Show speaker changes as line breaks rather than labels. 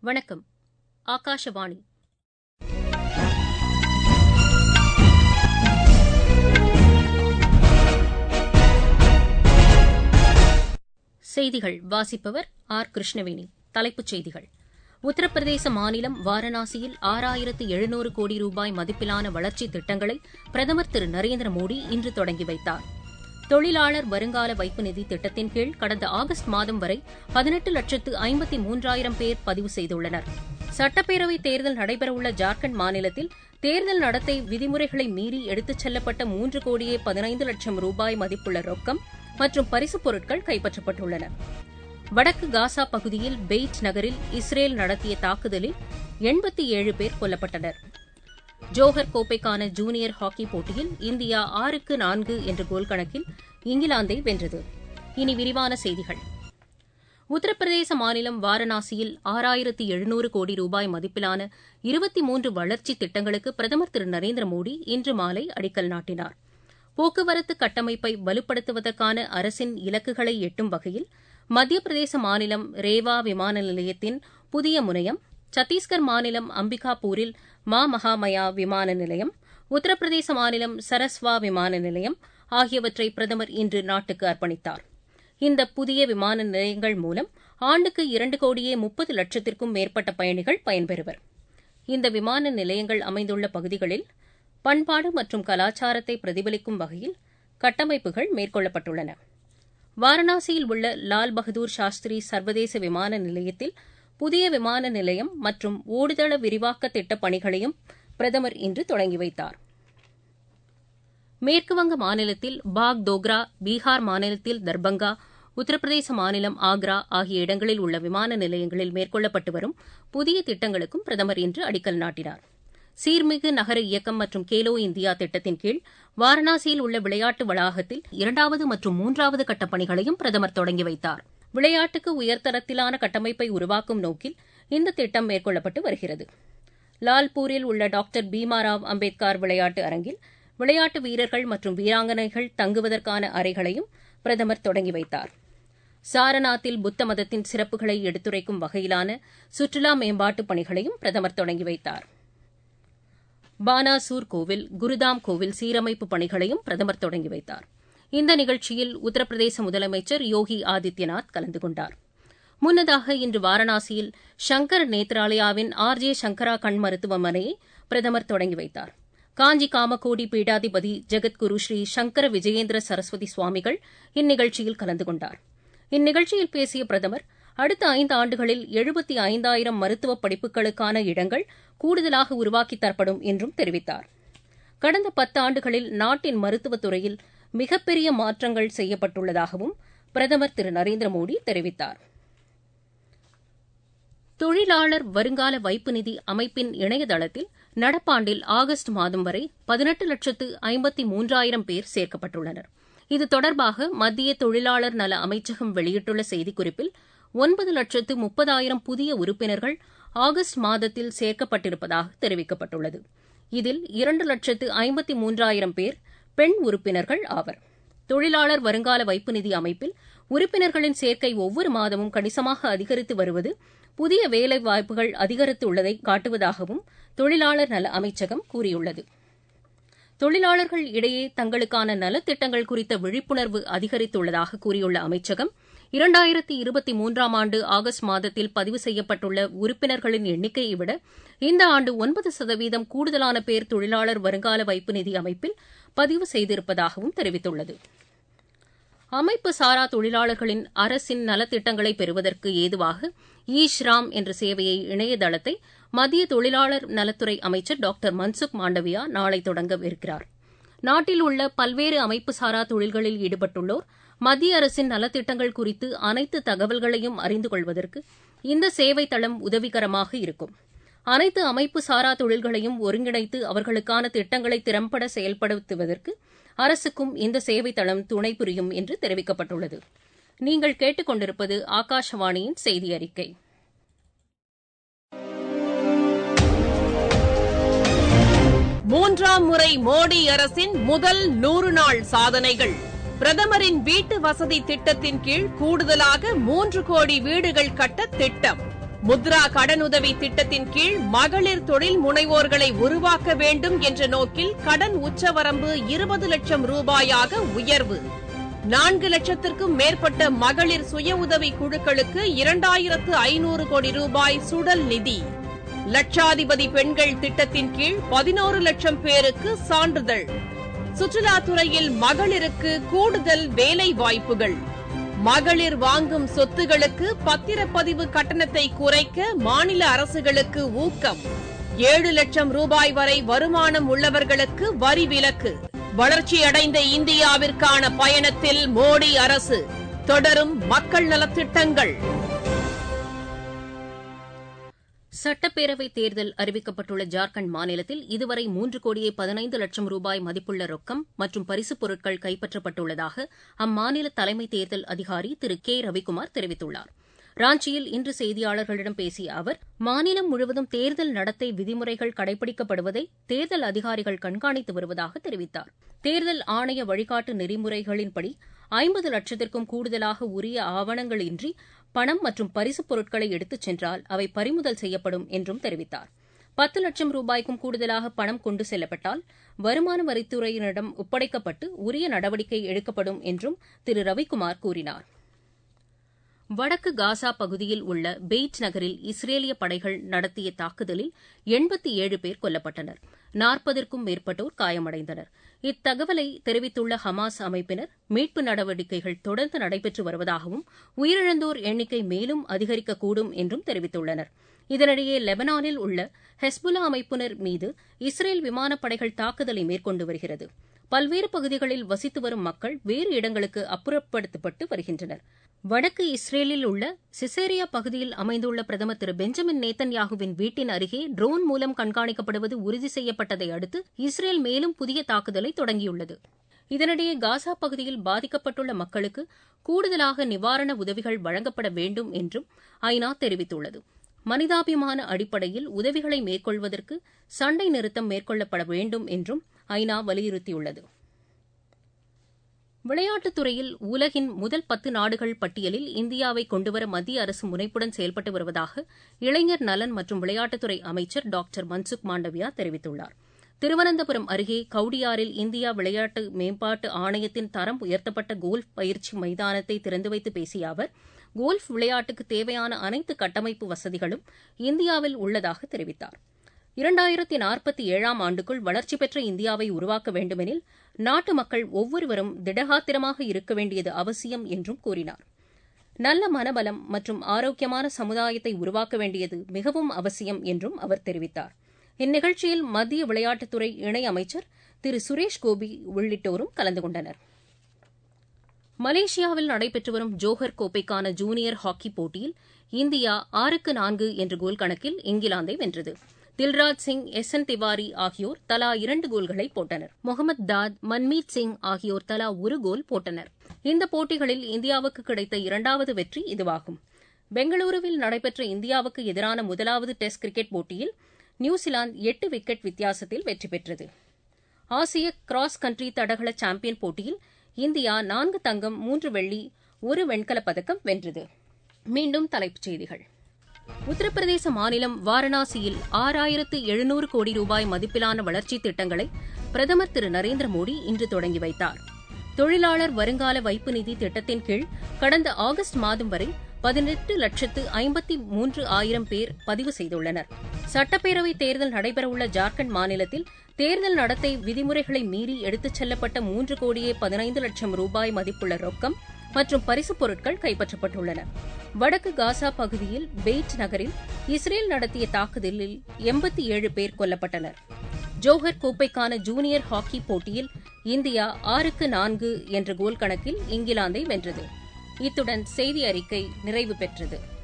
வணக்கம் ஆகாஷவாணி செய்திகள் வாசிப்பவர் ஆர் கிருஷ்ணவேணி தலைப்புச் செய்திகள் உத்தரப்பிரதேச மாநிலம் வாரணாசியில் ஆறாயிரத்து எழுநூறு கோடி ரூபாய் மதிப்பிலான வளர்ச்சித் திட்டங்களை பிரதமர் திரு நரேந்திர மோடி இன்று தொடங்கி வைத்தார் தொழிலாளர் வருங்கால வைப்பு நிதி திட்டத்தின் கீழ் கடந்த ஆகஸ்ட் மாதம் வரை பதினெட்டு லட்சத்து ஐம்பத்தி மூன்றாயிரம் பேர் பதிவு செய்துள்ளனர் சட்டப்பேரவைத் தேர்தல் நடைபெறவுள்ள ஜார்க்கண்ட் மாநிலத்தில் தேர்தல் நடத்தை விதிமுறைகளை மீறி எடுத்துச் செல்லப்பட்ட மூன்று கோடியே பதினைந்து லட்சம் ரூபாய் மதிப்புள்ள ரொக்கம் மற்றும் பரிசுப் பொருட்கள் கைப்பற்றப்பட்டுள்ளன வடக்கு காசா பகுதியில் பெய்ட் நகரில் இஸ்ரேல் நடத்திய தாக்குதலில் எண்பத்தி ஏழு பேர் கொல்லப்பட்டனர் ஜோஹர் கோப்பைக்கான ஜூனியர் ஹாக்கி போட்டியில் இந்தியா ஆறுக்கு நான்கு என்ற கோல் கணக்கில் இங்கிலாந்தை வென்றது இனி விரிவான செய்திகள் உத்தரப்பிரதேச மாநிலம் வாரணாசியில் ஆறாயிரத்து எழுநூறு கோடி ரூபாய் மதிப்பிலான இருபத்தி மூன்று வளர்ச்சித் திட்டங்களுக்கு பிரதமர் திரு நரேந்திர மோடி இன்று மாலை அடிக்கல் நாட்டினார் போக்குவரத்து கட்டமைப்பை வலுப்படுத்துவதற்கான அரசின் இலக்குகளை எட்டும் வகையில் மத்திய பிரதேச மாநிலம் ரேவா விமான நிலையத்தின் புதிய முனையம் சத்தீஸ்கர் மாநிலம் அம்பிகாபூரில் மா மகாமயா விமான நிலையம் உத்தரப்பிரதேச மாநிலம் சரஸ்வா விமான நிலையம் ஆகியவற்றை பிரதமர் இன்று நாட்டுக்கு அர்ப்பணித்தார் இந்த புதிய விமான நிலையங்கள் மூலம் ஆண்டுக்கு இரண்டு கோடியே முப்பது லட்சத்திற்கும் மேற்பட்ட பயணிகள் பயன்பெறுவர் இந்த விமான நிலையங்கள் அமைந்துள்ள பகுதிகளில் பண்பாடு மற்றும் கலாச்சாரத்தை பிரதிபலிக்கும் வகையில் கட்டமைப்புகள் மேற்கொள்ளப்பட்டுள்ளன வாரணாசியில் உள்ள லால் பகதூர் சாஸ்திரி சர்வதேச விமான நிலையத்தில் புதிய விமான நிலையம் மற்றும் ஓடுதள விரிவாக்க திட்டப் பணிகளையும் பிரதமர் இன்று தொடங்கி வைத்தார் மேற்குவங்க மாநிலத்தில் பாக் தோக்ரா பீகார் மாநிலத்தில் தர்பங்கா உத்தரப்பிரதேச மாநிலம் ஆக்ரா ஆகிய இடங்களில் உள்ள விமான நிலையங்களில் மேற்கொள்ளப்பட்டு வரும் புதிய திட்டங்களுக்கும் பிரதமர் இன்று அடிக்கல் நாட்டினார் சீர்மிகு நகர இயக்கம் மற்றும் கேலோ இந்தியா திட்டத்தின் கீழ் வாரணாசியில் உள்ள விளையாட்டு வளாகத்தில் இரண்டாவது மற்றும் மூன்றாவது கட்டப் பணிகளையும் பிரதமர் தொடங்கி வைத்தார் விளையாட்டுக்கு உயர்தரத்திலான கட்டமைப்பை உருவாக்கும் நோக்கில் இந்த திட்டம் மேற்கொள்ளப்பட்டு வருகிறது லால்பூரில் உள்ள டாக்டர் பீமாராவ் அம்பேத்கர் விளையாட்டு அரங்கில் விளையாட்டு வீரர்கள் மற்றும் வீராங்கனைகள் தங்குவதற்கான அறைகளையும் பிரதமர் தொடங்கி வைத்தார் சாரநாத்தில் புத்த மதத்தின் சிறப்புகளை எடுத்துரைக்கும் வகையிலான சுற்றுலா மேம்பாட்டுப் பணிகளையும் பிரதமர் தொடங்கி வைத்தார் பானாசூர் கோவில் குருதாம் கோவில் சீரமைப்பு பணிகளையும் பிரதமர் தொடங்கி வைத்தார் இந்த நிகழ்ச்சியில் உத்தரப்பிரதேச முதலமைச்சர் யோகி ஆதித்யநாத் கலந்து கொண்டார் முன்னதாக இன்று வாரணாசியில் சங்கர் நேத்ராலயாவின் ஆர் ஜே சங்கரா கண் மருத்துவமனையை பிரதமர் தொடங்கி வைத்தார் காஞ்சி காமகோடி பீடாதிபதி ஜெகத்குரு ஸ்ரீ சங்கர விஜயேந்திர சரஸ்வதி சுவாமிகள் இந்நிகழ்ச்சியில் கலந்து கொண்டார் இந்நிகழ்ச்சியில் பேசிய பிரதமர் அடுத்த ஐந்து ஆண்டுகளில் எழுபத்தி ஐந்தாயிரம் மருத்துவ படிப்புகளுக்கான இடங்கள் கூடுதலாக உருவாக்கித் தரப்படும் என்றும் தெரிவித்தார் கடந்த பத்து ஆண்டுகளில் நாட்டின் மருத்துவத் துறையில் மிகப்பெரிய மாற்றங்கள் செய்யப்பட்டுள்ளதாகவும் பிரதமர் திரு நரேந்திர மோடி தெரிவித்தார் தொழிலாளர் வருங்கால வைப்பு நிதி அமைப்பின் இணையதளத்தில் நடப்பாண்டில் ஆகஸ்ட் மாதம் வரை பதினெட்டு லட்சத்து ஐம்பத்தி மூன்றாயிரம் பேர் சேர்க்கப்பட்டுள்ளனர் இது தொடர்பாக மத்திய தொழிலாளர் நல அமைச்சகம் வெளியிட்டுள்ள செய்திக்குறிப்பில் ஒன்பது லட்சத்து முப்பதாயிரம் புதிய உறுப்பினர்கள் ஆகஸ்ட் மாதத்தில் சேர்க்கப்பட்டிருப்பதாக தெரிவிக்கப்பட்டுள்ளது இதில் இரண்டு லட்சத்து ஐம்பத்தி மூன்றாயிரம் பேர் பெண் உறுப்பினர்கள் ஆவர் தொழிலாளர் வருங்கால வைப்பு நிதி அமைப்பில் உறுப்பினர்களின் சேர்க்கை ஒவ்வொரு மாதமும் கணிசமாக அதிகரித்து வருவது புதிய வேலை வாய்ப்புகள் அதிகரித்துள்ளதை காட்டுவதாகவும் தொழிலாளர் நல அமைச்சகம் கூறியுள்ளது தொழிலாளர்கள் இடையே தங்களுக்கான நலத்திட்டங்கள் குறித்த விழிப்புணர்வு அதிகரித்துள்ளதாக கூறியுள்ள அமைச்சகம் இரண்டாயிரத்தி இருபத்தி மூன்றாம் ஆண்டு ஆகஸ்ட் மாதத்தில் பதிவு செய்யப்பட்டுள்ள உறுப்பினர்களின் எண்ணிக்கையை விட இந்த ஆண்டு ஒன்பது சதவீதம் கூடுதலான பேர் தொழிலாளர் வருங்கால வைப்பு நிதி அமைப்பில் பதிவு செய்திருப்பதாகவும் தெரிவித்துள்ளது அமைப்பு சாரா தொழிலாளர்களின் அரசின் நலத்திட்டங்களை பெறுவதற்கு ஏதுவாக ஈ ஷ்ராம் என்ற சேவையை இணையதளத்தை மத்திய தொழிலாளர் நலத்துறை அமைச்சர் டாக்டர் மன்சுக் மாண்டவியா நாளை தொடங்கவிருக்கிறார் நாட்டில் உள்ள பல்வேறு அமைப்பு சாரா தொழில்களில் ஈடுபட்டுள்ளோர் மத்திய அரசின் நலத்திட்டங்கள் குறித்து அனைத்து தகவல்களையும் அறிந்து கொள்வதற்கு இந்த சேவை தளம் உதவிகரமாக இருக்கும் அனைத்து அமைப்பு சாரா தொழில்களையும் ஒருங்கிணைத்து அவர்களுக்கான திட்டங்களை திறம்பட செயல்படுத்துவதற்கு அரசுக்கும் இந்த சேவை தளம் துணை புரியும் என்று தெரிவிக்கப்பட்டுள்ளது நீங்கள் கேட்டுக்கொண்டிருப்பது ஆகாஷவாணியின் செய்தி அறிக்கை
மூன்றாம் முறை மோடி அரசின் முதல் நூறு நாள் சாதனைகள் பிரதமரின் வீட்டு வசதி திட்டத்தின் கீழ் கூடுதலாக மூன்று கோடி வீடுகள் கட்ட திட்டம் முத்ரா கடனுதவி திட்டத்தின் கீழ் மகளிர் தொழில் முனைவோர்களை உருவாக்க வேண்டும் என்ற நோக்கில் கடன் உச்சவரம்பு இருபது லட்சம் ரூபாயாக உயர்வு நான்கு லட்சத்திற்கும் மேற்பட்ட மகளிர் சுய உதவி குழுக்களுக்கு இரண்டாயிரத்து ஐநூறு கோடி ரூபாய் சுடல் நிதி லட்சாதிபதி பெண்கள் திட்டத்தின் கீழ் பதினோரு லட்சம் பேருக்கு சான்றிதழ் சுற்றுலாத்துறையில் மகளிருக்கு கூடுதல் வேலை வாய்ப்புகள் மகளிர் வாங்கும் சொத்துகளுக்கு பத்திரப்பதிவு கட்டணத்தை குறைக்க மாநில அரசுகளுக்கு ஊக்கம் ஏழு லட்சம் ரூபாய் வரை வருமானம் உள்ளவர்களுக்கு வரி விலக்கு வளர்ச்சியடைந்த இந்தியாவிற்கான பயணத்தில் மோடி அரசு தொடரும் மக்கள் நலத்திட்டங்கள்
சட்டப்பேரவைத் தேர்தல் அறிவிக்கப்பட்டுள்ள ஜார்க்கண்ட் மாநிலத்தில் இதுவரை மூன்று கோடியே பதினைந்து லட்சம் ரூபாய் மதிப்புள்ள ரொக்கம் மற்றும் பரிசுப் பொருட்கள் கைப்பற்றப்பட்டுள்ளதாக அம்மாநில தலைமை தேர்தல் அதிகாரி திரு கே ரவிக்குமார் தெரிவித்துள்ளார் ராஞ்சியில் இன்று செய்தியாளர்களிடம் பேசிய அவர் மாநிலம் முழுவதும் தேர்தல் நடத்தை விதிமுறைகள் கடைபிடிக்கப்படுவதை தேர்தல் அதிகாரிகள் கண்காணித்து வருவதாக தெரிவித்தார் தேர்தல் ஆணைய வழிகாட்டு நெறிமுறைகளின்படி ஐம்பது லட்சத்திற்கும் கூடுதலாக உரிய ஆவணங்களின்றி பணம் மற்றும் பரிசுப் பொருட்களை எடுத்துச் சென்றால் அவை பறிமுதல் செய்யப்படும் என்றும் தெரிவித்தார் பத்து லட்சம் ரூபாய்க்கும் கூடுதலாக பணம் கொண்டு செல்லப்பட்டால் வருமான வரித்துறையினரிடம் ஒப்படைக்கப்பட்டு உரிய நடவடிக்கை எடுக்கப்படும் என்றும் திரு ரவிக்குமார் கூறினார் வடக்கு காசா பகுதியில் உள்ள பெய்ட் நகரில் இஸ்ரேலிய படைகள் நடத்திய தாக்குதலில் எண்பத்தி ஏழு பேர் கொல்லப்பட்டனர் நாற்பதற்கும் மேற்பட்டோர் காயமடைந்தனர் இத்தகவலை தெரிவித்துள்ள ஹமாஸ் அமைப்பினர் மீட்பு நடவடிக்கைகள் தொடர்ந்து நடைபெற்று வருவதாகவும் உயிரிழந்தோர் எண்ணிக்கை மேலும் அதிகரிக்கக்கூடும் என்றும் தெரிவித்துள்ளனர் இதனிடையே லெபனானில் உள்ள ஹெஸ்புல்லா அமைப்பினர் மீது இஸ்ரேல் விமானப்படைகள் தாக்குதலை மேற்கொண்டு வருகிறது பல்வேறு பகுதிகளில் வசித்து வரும் மக்கள் வேறு இடங்களுக்கு அப்புறப்படுத்தப்பட்டு வருகின்றனர் வடக்கு இஸ்ரேலில் உள்ள சிசேரியா பகுதியில் அமைந்துள்ள பிரதமர் திரு பெஞ்சமின் நேத்தன்யாகுவின் வீட்டின் அருகே ட்ரோன் மூலம் கண்காணிக்கப்படுவது உறுதி செய்யப்பட்டதை அடுத்து இஸ்ரேல் மேலும் புதிய தாக்குதலை தொடங்கியுள்ளது இதனிடையே காசா பகுதியில் பாதிக்கப்பட்டுள்ள மக்களுக்கு கூடுதலாக நிவாரண உதவிகள் வழங்கப்பட வேண்டும் என்றும் ஐநா தெரிவித்துள்ளது மனிதாபிமான அடிப்படையில் உதவிகளை மேற்கொள்வதற்கு சண்டை நிறுத்தம் மேற்கொள்ளப்பட வேண்டும் என்றும் ஐநா வலியுறுத்தியுள்ளது விளையாட்டுத் துறையில் உலகின் முதல் பத்து நாடுகள் பட்டியலில் இந்தியாவை கொண்டுவர மத்திய அரசு முனைப்புடன் செயல்பட்டு வருவதாக இளைஞர் நலன் மற்றும் விளையாட்டுத்துறை அமைச்சர் டாக்டர் மன்சுக் மாண்டவியா தெரிவித்துள்ளார் திருவனந்தபுரம் அருகே கவுடியாரில் இந்தியா விளையாட்டு மேம்பாட்டு ஆணையத்தின் தரம் உயர்த்தப்பட்ட கோல்ஃப் பயிற்சி மைதானத்தை திறந்து வைத்து பேசிய அவர் கோல்ஃப் விளையாட்டுக்கு தேவையான அனைத்து கட்டமைப்பு வசதிகளும் இந்தியாவில் உள்ளதாக தெரிவித்தார் இரண்டாயிரத்தி நாற்பத்தி ஏழாம் ஆண்டுக்குள் வளர்ச்சி பெற்ற இந்தியாவை உருவாக்க வேண்டுமெனில் நாட்டு மக்கள் ஒவ்வொருவரும் திடகாத்திரமாக இருக்க வேண்டியது அவசியம் என்றும் கூறினார் நல்ல மனபலம் மற்றும் ஆரோக்கியமான சமுதாயத்தை உருவாக்க வேண்டியது மிகவும் அவசியம் என்றும் அவர் தெரிவித்தார் இந்நிகழ்ச்சியில் மத்திய விளையாட்டுத்துறை இணையமைச்சர் திரு சுரேஷ் கோபி உள்ளிட்டோரும் கலந்து கொண்டனர் மலேசியாவில் நடைபெற்று வரும் ஜோஹர் கோப்பைக்கான ஜூனியர் ஹாக்கி போட்டியில் இந்தியா ஆறுக்கு நான்கு என்ற கோல் கணக்கில் இங்கிலாந்தை வென்றது தில்ராஜ் சிங் எஸ் என் திவாரி ஆகியோர் தலா இரண்டு கோல்களை போட்டனர் முகமது தாத் மன்மீத் சிங் ஆகியோர் தலா ஒரு கோல் போட்டனர் இந்த போட்டிகளில் இந்தியாவுக்கு கிடைத்த இரண்டாவது வெற்றி இதுவாகும் பெங்களூருவில் நடைபெற்ற இந்தியாவுக்கு எதிரான முதலாவது டெஸ்ட் கிரிக்கெட் போட்டியில் நியூசிலாந்து எட்டு விக்கெட் வித்தியாசத்தில் வெற்றி பெற்றது ஆசிய கிராஸ் கண்ட்ரி தடகள சாம்பியன் போட்டியில் இந்தியா நான்கு தங்கம் மூன்று வெள்ளி ஒரு வெண்கலப் பதக்கம் வென்றது மீண்டும் தலைப்புச் செய்திகள் உத்தரப்பிரதேச மாநிலம் வாரணாசியில் ஆறாயிரத்து எழுநூறு கோடி ரூபாய் மதிப்பிலான வளர்ச்சித் திட்டங்களை பிரதமர் திரு நரேந்திர மோடி இன்று தொடங்கி வைத்தார் தொழிலாளர் வருங்கால வைப்பு நிதி திட்டத்தின் கீழ் கடந்த ஆகஸ்ட் மாதம் வரை பதினெட்டு லட்சத்து ஐம்பத்தி மூன்று ஆயிரம் பேர் பதிவு செய்துள்ளனர் சட்டப்பேரவைத் தேர்தல் நடைபெறவுள்ள ஜார்க்கண்ட் மாநிலத்தில் தேர்தல் நடத்தை விதிமுறைகளை மீறி எடுத்துச் செல்லப்பட்ட மூன்று கோடியே பதினைந்து லட்சம் ரூபாய் மதிப்புள்ள ரொக்கம் மற்றும் பரிசுப் பொருட்கள் கைப்பற்றப்பட்டுள்ளன வடக்கு காசா பகுதியில் பெய்ட் நகரில் இஸ்ரேல் நடத்திய தாக்குதலில் எண்பத்தி ஏழு பேர் கொல்லப்பட்டனர் ஜோஹர் கோப்பைக்கான ஜூனியர் ஹாக்கி போட்டியில் இந்தியா ஆறுக்கு நான்கு என்ற கோல் கணக்கில் இங்கிலாந்தை வென்றது இத்துடன் செய்தி அறிக்கை நிறைவு பெற்றது